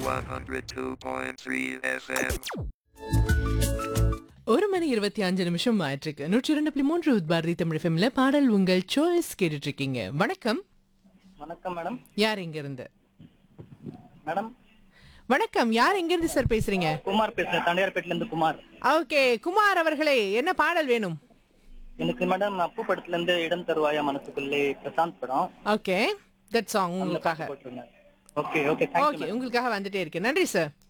102.3 FM. ஒரு மணி இருபத்தி அஞ்சு நிமிஷம் ஆயிட்டிருக்கு நூற்றி இரண்டு புள்ளி மூன்று பாரதி தமிழ் ஃபிலிம்ல பாடல் உங்கள் சாய்ஸ் கேட்டுட்டு இருக்கீங்க வணக்கம் வணக்கம் மேடம் யார் எங்க இருந்து மேடம் வணக்கம் யார் எங்க இருந்து சார் பேசுறீங்க குமார் பேசுறேன் தண்டையார்பேட்டில இருந்து குமார் ஓகே குமார் அவர்களே என்ன பாடல் வேணும் எனக்கு மேடம் அப்பு படத்துல இருந்து இடம் தருவாயா மனசுக்குள்ளே பிரசாந்த் படம் ஓகே தட் சாங் உங்களுக்காக போட்டுருங்க ஓகே ஓகே தேங்க்யூ ஓகே உங்களுக்காக வந்துட்டே இருக்கு நன்றி சார்